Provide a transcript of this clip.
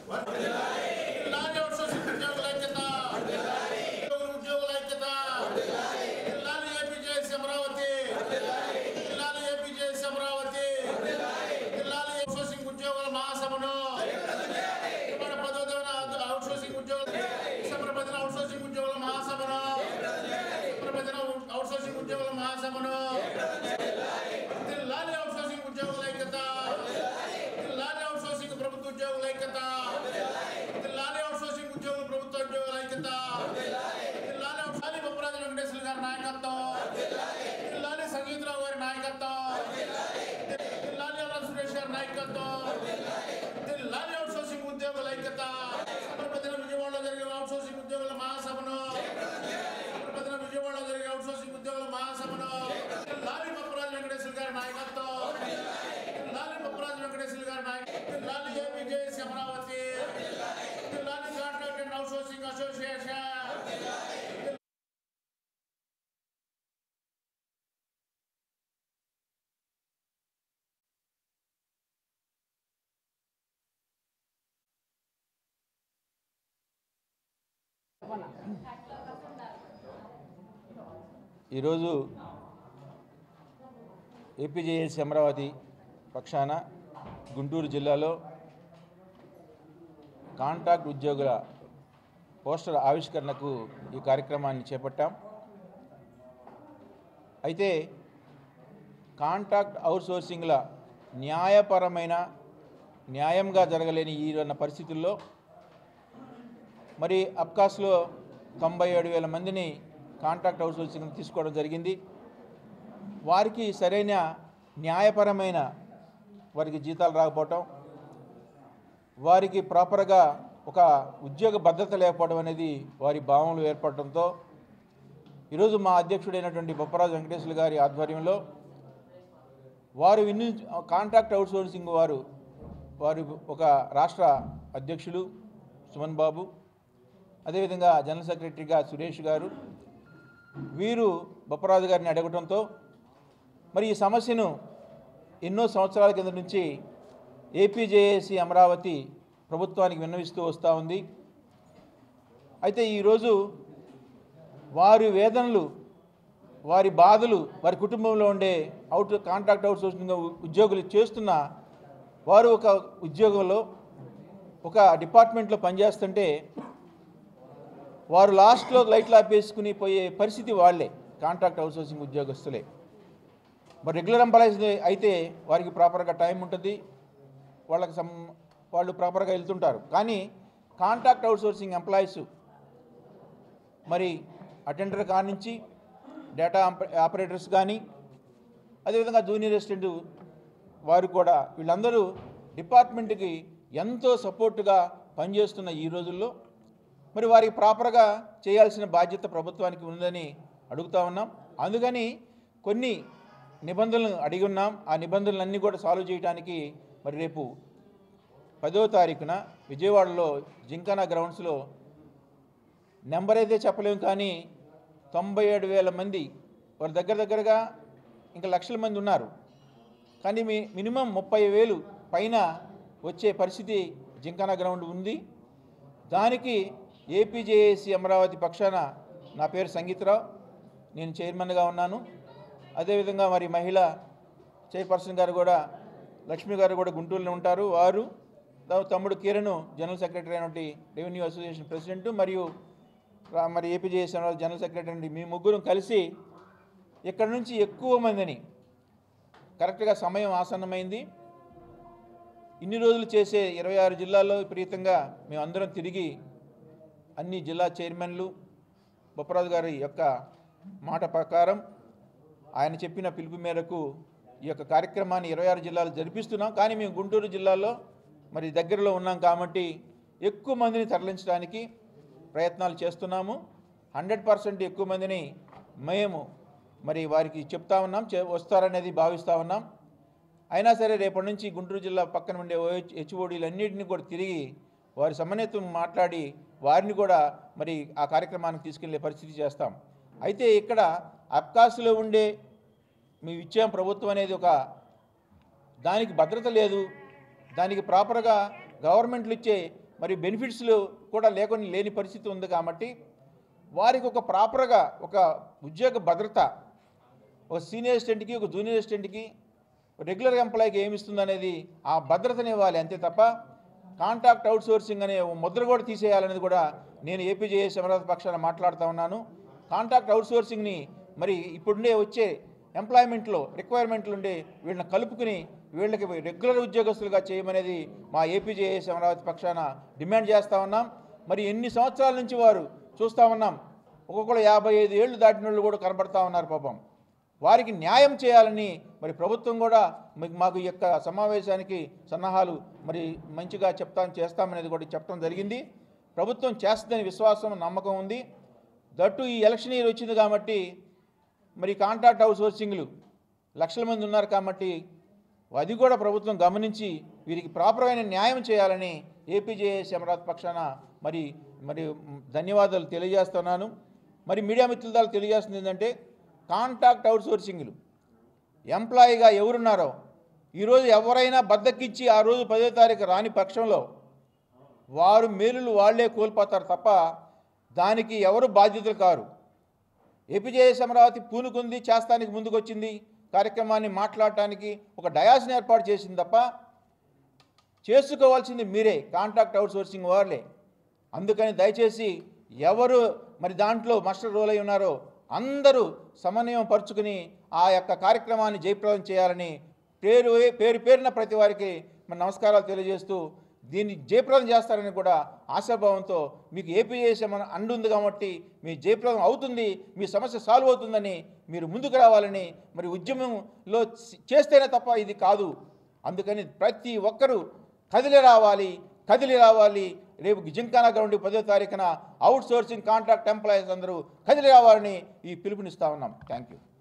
వర్ధిల్లాలి అవుట్సోర్సింగ్ ఉద్యోగుల ఐక్యత ఉద్యోగుల ఐక్యత వర్ధిల్లాలి ఏపీజేఎస్ అమరావతి వర్ధిల్లాలి ఏపీజేఎస్ అమరావతి వర్ధిల్లాలి అవుట్సోర్సింగ్ ఉద్యోగుల మహాసభను మన పదో తరగతి అవుట్సోర్సింగ్ ఉద్యోగుల డిసెంబర్ పదిన అవుట్సోర్సింగ్ ఉద్యోగుల మహాసభను డిసెంబర్ పదిన అవుట్సోర్సింగ్ ఉద్యోగుల మహాసభను వర్ధిల్లాలి అవుట్సోర్సింగ్ ఉద్యోగుల ఐక్యత వర్ధిల్లాలి అవుట్సోర్సింగ్ ప్రభుత్వ ఉద్యోగుల ఐక్యత వర్ధిల్లాలి అవుట్సోర్సింగ్ ఉద్యోగుల ప్రభుత్వ ఉద్యోగుల ఐక్యత వర్ధిల్లాలి అవుట్సోర్సింగ్ బొప్పరాజు వెంకటేశ్వర గారి నాయకత్వం వర్ధిల్లాలి సంగీతరావు గారి నాయకత్వం వర్ధిల్లాలి అల్లా సురేష్ గారి నాయకత్వం వర్ధిల్లాలి అవుట్సోర్సింగ్ ఉద్యోగుల ఐక్యత డిసెంబర్ పదిన విజయవాడలో జరిగిన అవుట్సోర్సింగ్ ఉద్యోగుల మహాసభను డిసెంబర్ పదిన విజయవాడలో జరిగిన అవుట్సోర్సింగ్ ఉద్యోగుల మహాసభను లాలి బొప్పరాజు వెంకటేశ్వర గారి నాయకత్వం లాలి బొప్పరాజు వెంకటేశ్వర గారి నాయకత్వం లాలి ఏపీజేఎస్ అమరావతి లాలి కాంట్రాక్ట్ అండ్ అవుట్సోర్సింగ్ అసోసియేషన్ ఈరోజు ఏపీజేఎస్ అమరావతి పక్షాన గుంటూరు జిల్లాలో కాంట్రాక్ట్ ఉద్యోగుల పోస్టర్ ఆవిష్కరణకు ఈ కార్యక్రమాన్ని చేపట్టాం అయితే కాంట్రాక్ట్ అవుట్సోర్సింగ్ల న్యాయపరమైన న్యాయంగా జరగలేని ఈ ఉన్న పరిస్థితుల్లో మరి అబ్కాస్లో తొంభై ఏడు వేల మందిని కాంట్రాక్ట్ అవుట్సోర్సింగ్ తీసుకోవడం జరిగింది వారికి సరైన న్యాయపరమైన వారికి జీతాలు రాకపోవటం వారికి ప్రాపర్గా ఒక ఉద్యోగ భద్రత లేకపోవడం అనేది వారి భావనలు ఏర్పడటంతో ఈరోజు మా అధ్యక్షుడైనటువంటి బొప్పరాజు వెంకటేశ్వర గారి ఆధ్వర్యంలో వారు విన్ని కాంట్రాక్ట్ అవుట్సోర్సింగ్ వారు వారు ఒక రాష్ట్ర అధ్యక్షులు సుమన్ బాబు అదేవిధంగా జనరల్ సెక్రటరీగా సురేష్ గారు వీరు బొప్పరాజు గారిని అడగటంతో మరి ఈ సమస్యను ఎన్నో సంవత్సరాల కింద నుంచి ఏపీజేఏసీ అమరావతి ప్రభుత్వానికి విన్నవిస్తూ వస్తూ ఉంది అయితే ఈరోజు వారి వేదనలు వారి బాధలు వారి కుటుంబంలో ఉండే అవుట్ కాంట్రాక్ట్ అవుట్సోర్సింగ్ ఉద్యోగులు చేస్తున్న వారు ఒక ఉద్యోగంలో ఒక డిపార్ట్మెంట్లో పనిచేస్తుంటే వారు లాస్ట్లో లైట్లు ఆపేసుకుని పోయే పరిస్థితి వాళ్ళే కాంట్రాక్ట్ అవుట్సోర్సింగ్ ఉద్యోగస్తులే మరి రెగ్యులర్ ఎంప్లాయీస్ అయితే వారికి ప్రాపర్గా టైం ఉంటుంది వాళ్ళకి సం వాళ్ళు ప్రాపర్గా వెళ్తుంటారు కానీ కాంట్రాక్ట్ అవుట్సోర్సింగ్ ఎంప్లాయీస్ మరి అటెండర్ కానించి డేటా ఆపరేటర్స్ కానీ అదేవిధంగా జూనియర్ అసిస్టెంట్ వారు కూడా వీళ్ళందరూ డిపార్ట్మెంట్కి ఎంతో సపోర్టుగా పనిచేస్తున్న ఈ రోజుల్లో మరి వారికి ప్రాపర్గా చేయాల్సిన బాధ్యత ప్రభుత్వానికి ఉందని అడుగుతా ఉన్నాం అందుకని కొన్ని నిబంధనలు అడిగి ఉన్నాం ఆ నిబంధనలన్నీ కూడా సాల్వ్ చేయడానికి మరి రేపు పదో తారీఖున విజయవాడలో జింకానా గ్రౌండ్స్లో నెంబర్ అయితే చెప్పలేము కానీ తొంభై ఏడు వేల మంది వారి దగ్గర దగ్గరగా ఇంకా లక్షల మంది ఉన్నారు కానీ మీ మినిమం ముప్పై వేలు పైన వచ్చే పరిస్థితి జింకానా గ్రౌండ్ ఉంది దానికి ఏపీజేఏసీ అమరావతి పక్షాన నా పేరు సంగీతరావు నేను చైర్మన్గా ఉన్నాను అదేవిధంగా మరి మహిళ చైర్పర్సన్ గారు కూడా లక్ష్మి గారు కూడా గుంటూరులో ఉంటారు వారు తా- తమ్ముడు కిరణ్ జనరల్ సెక్రటరీ అయినటువంటి రెవెన్యూ అసోసియేషన్ ప్రెసిడెంట్ మరియు రా- మరి ఏపీజేఎస్ అమరావతి జనరల్ సెక్రటరీ అయినటువంటి మీ ముగ్గురు కలిసి ఇక్కడ నుంచి ఎక్కువ మందిని కరెక్ట్గా సమయం ఆసన్నమైంది ఇన్ని రోజులు చేసే ఇరవై ఆరు జిల్లాల్లో విపరీతంగా మేమందరం తిరిగి అన్ని జిల్లా చైర్మన్లు బొప్పరాజు గారి యొక్క మాట ప్రకారం ఆయన చెప్పిన పిలుపు మేరకు ఈ యొక్క కార్యక్రమాన్ని ఇరవై ఆరు జిల్లాలు జరిపిస్తున్నాం కానీ మేము గుంటూరు జిల్లాలో మరి దగ్గరలో ఉన్నాం కాబట్టి ఎక్కువ మందిని తరలించడానికి ప్రయత్నాలు చేస్తున్నాము హండ్రెడ్ పర్సెంట్ ఎక్కువ మందిని మేము మరి వారికి చెప్తా ఉన్నాం చే వస్తారనేది భావిస్తూ ఉన్నాం అయినా సరే రేపటి నుంచి గుంటూరు జిల్లా పక్కన ఉండే ఓహెచ్ హెచ్ఓడీలు అన్నింటినీ కూడా తిరిగి వారి సమన్వయత్వం మాట్లాడి వారిని కూడా మరి ఆ కార్యక్రమానికి తీసుకెళ్లే పరిస్థితి చేస్తాం అయితే ఇక్కడ అబ్కాస్లో ఉండే మీ ఇచ్చాం ప్రభుత్వం అనేది ఒక దానికి భద్రత లేదు దానికి ప్రాపర్గా గవర్నమెంట్లు ఇచ్చే మరి బెనిఫిట్స్లు కూడా లేకొని లేని పరిస్థితి ఉంది కాబట్టి వారికి ఒక ప్రాపర్గా ఒక ఉద్యోగ భద్రత ఒక సీనియర్ అసిస్టెంట్కి ఒక జూనియర్ అసిస్టెంట్కి రెగ్యులర్ ఎంప్లాయీకి ఏమి ఇస్తుందనేది ఆ భద్రతని ఇవ్వాలి అంతే తప్ప కాంట్రాక్ట్ అవుట్ సోర్సింగ్ అనే ఓ ముద్ర కూడా తీసేయాలనేది కూడా నేను ఏపీజేఎస్ అమరావతి పక్షాన మాట్లాడుతూ ఉన్నాను కాంట్రాక్ట్ అవుట్ సోర్సింగ్ని మరి ఇప్పుడుండే వచ్చే ఎంప్లాయ్మెంట్లో రిక్వైర్మెంట్లు ఉండే వీళ్ళని కలుపుకుని వీళ్ళకి రెగ్యులర్ ఉద్యోగస్తులుగా చేయమనేది మా ఏపీజేఎస్ అమరావతి పక్షాన డిమాండ్ చేస్తూ ఉన్నాం మరి ఎన్ని సంవత్సరాల నుంచి వారు చూస్తూ ఉన్నాం ఒక్కొక్కరు యాభై ఐదు ఏళ్ళు దాటిన వాళ్ళు కూడా కనబడతా ఉన్నారు పాపం వారికి న్యాయం చేయాలని మరి ప్రభుత్వం కూడా మీ- మాకు ఈ యొక్క సమావేశానికి సన్నాహాలు మరి మంచిగా చెప్తాం చేస్తామనేది కూడా చెప్పడం జరిగింది ప్రభుత్వం చేస్తుందని విశ్వాసం నమ్మకం ఉంది దట్టు ఈ ఎలక్షన్ ఇయర్ వచ్చింది కాబట్టి మరి కాంట్రాక్ట్ హౌస్ సోర్సింగ్లు లక్షల మంది ఉన్నారు కాబట్టి అది కూడా ప్రభుత్వం గమనించి వీరికి ప్రాపర్మైన న్యాయం చేయాలని ఏపీజేఎస్ అమరావతి పక్షాన మరి మరి ధన్యవాదాలు తెలియజేస్తున్నాను మరి మీడియా మిత్రుల ద్వారా తెలియజేస్తుంది ఏంటంటే కాంట్రాక్ట్ అవుట్ సోర్సింగ్లు ఎంప్లాయీగా ఎవరున్నారో ఈరోజు ఎవరైనా బద్దకిచ్చి ఆ రోజు పదో తారీఖు రాని పక్షంలో వారు మేలులు వాళ్లే కోల్పోతారు తప్ప దానికి ఎవరు బాధ్యతలు కారు ఏపీజేఎస్ అమరావతి పూనుకుంది చేస్తానికి ముందుకొచ్చింది కార్యక్రమాన్ని మాట్లాడటానికి ఒక డయాస్ని ఏర్పాటు చేసింది తప్ప చేసుకోవాల్సింది మీరే కాంట్రాక్ట్ అవుట్ సోర్సింగ్ వాళ్ళే అందుకని దయచేసి ఎవరు మరి దాంట్లో మాస్టర్ రోల్ అయి ఉన్నారో అందరూ సమన్వయం పరుచుకుని ఆ యొక్క కార్యక్రమాన్ని జయప్రదం చేయాలని పేరు పేరు పేరున ప్రతి వారికి మన నమస్కారాలు తెలియజేస్తూ దీన్ని జయప్రదం చేస్తారని కూడా ఆశాభావంతో మీకు ఏపీఎస్ మన అండుంది కాబట్టి మీ జయప్రదం అవుతుంది మీ సమస్య సాల్వ్ అవుతుందని మీరు ముందుకు రావాలని మరి ఉద్యమంలో చేస్తేనే తప్ప ఇది కాదు అందుకని ప్రతి ఒక్కరూ కదిలి రావాలి కదిలి రావాలి రేపు జింకానా గ్రౌండ్ పదో తారీఖున అవుట్ సోర్సింగ్ కాంట్రాక్ట్ ఎంప్లాయీస్ అందరూ కదిలి రావాలని ఈ పిలుపునిస్తా ఉన్నాం థ్యాంక్ యూ